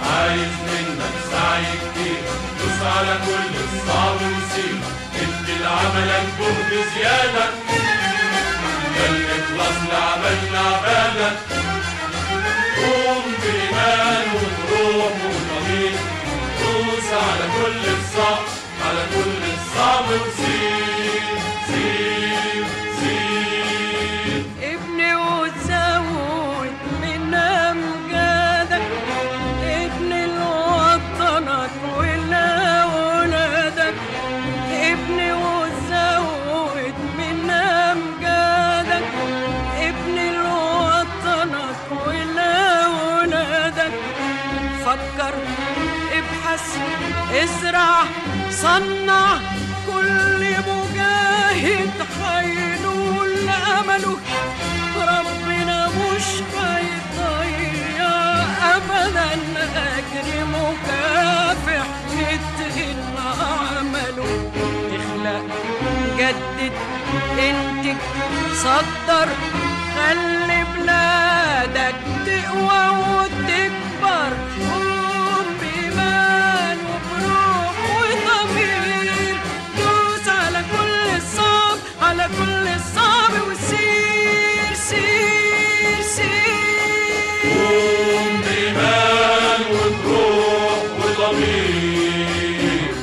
عايز منك سعي كتير دوس على كل الصعب وسير ادي لعملك جهد زيادة ده الإخلاص لعملنا عبادة قوم بإيمان وبروح وضمير دوس على كل الصعب على كل الصعب وسير سير سير ابني وتزود من امجادك ابني لوطنك ولأولادك ابني وتزود من امجادك ابني لوطنك ولأولادك فكر ابحث ازرع صنع كل مجاهد حينول امله ربنا مش هيضيع ابدا اجر مكافح يتقن عمله اخلق جدد انتج صدر خلي بلادك تقوى وتكبر قوم بإيمان وبروح وضمير دوس على كل الصعب على كل الصعب وسير سير سير قوم بإيمان وبروح وضمير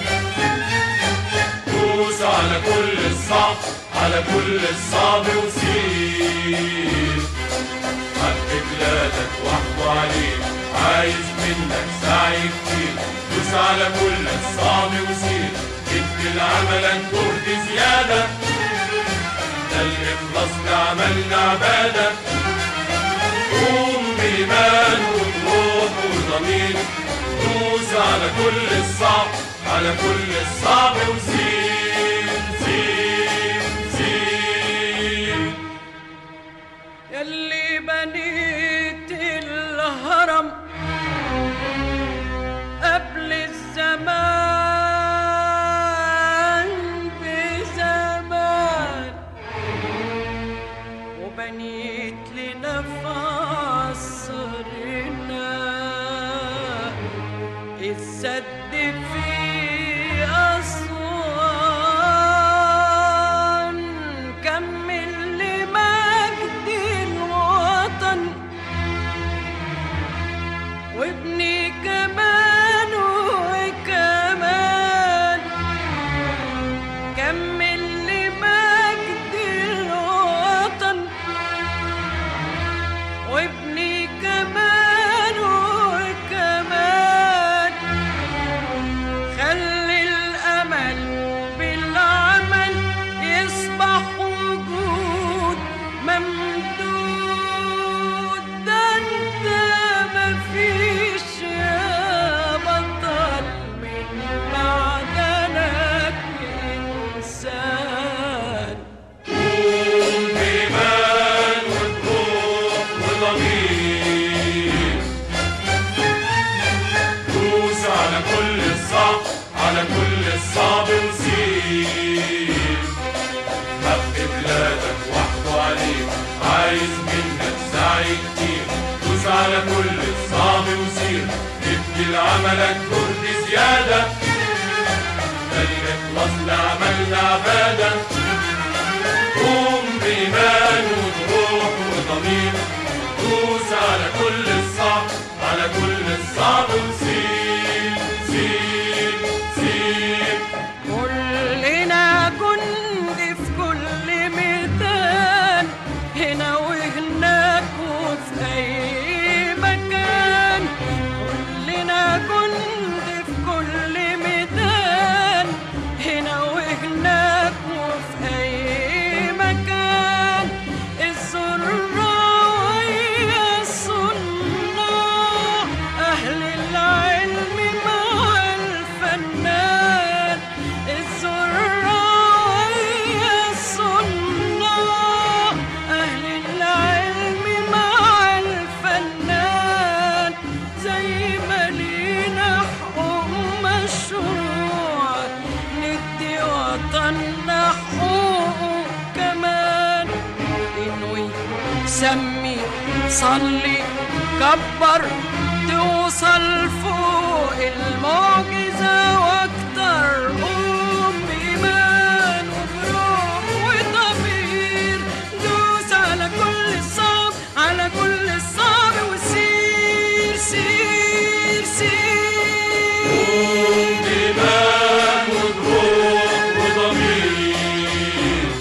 دوس على كل الصعب على كل الصعب وسير حق بلادك واحكوا عليك عايز منك سعي كتير دوس على كل الصعب وسير ادي لعملك جهد زيادة ده الإخلاص لعملنا عبادة قوم بإيمان وبروح وضمير دوس على كل الصعب على كل الصعب وسير سير سير يلي بنيت الهرم قبل الزمان بزمان وبنيت لنا في عصرنا السد في أسوان كمل لمجد الوطن وابني كمان وكمان كمل لمجد الوطن وابني كمان وكمان خلي الأمل بالعمل يصبح وجود ممدود ده انت مفيش يا بطل من معدنك إنسان قوم بإيمان وبروح وضمير دوس على كل الصعب على كل الصعب وسير حق بلادك وحده عليك عايز منك سعي كتير دوس على كل الصعب وسير ادي لعملك جهد زيادة ده الإخلاص لعملنا عبادة قوم بإيمان وبروح وضمير دوس على كل الصعب على كل الصعب وسير سير سير كلنا جند في كل ميدان هنا وهناك وفي أي مكان كلنا جند في كل ميدان هنا وهناك وفي أي مكان الزراعية الصناع أهل العلم مع الفنان الزراعية الصناع أهل العلم مع الفنان زي ما لينا حقوق مشروع ندي وطننا حقوقه كمان انوي سمي صلي كبر توصل المعجزة واكتر قوم بإيمان وبروح وضمير دوس على كل الصعب على كل الصعب وسير سير سير قوم بإيمان وبروح وضمير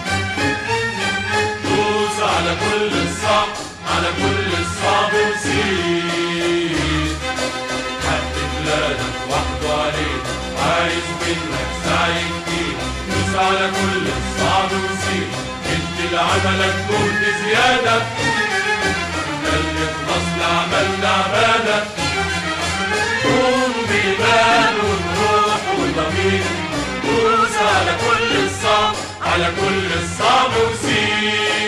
دوس على كل الصعب على كل الصعب وسير حد بلادك وحده عليك عايز منك سعي كتير دوس على كل الصعب وسير ادي لعملك جهد زيادة ده اللي خلاص لعملنا عبادة قوم بإيمان وبروح وضمير دوس على كل الصعب على كل الصعب وسير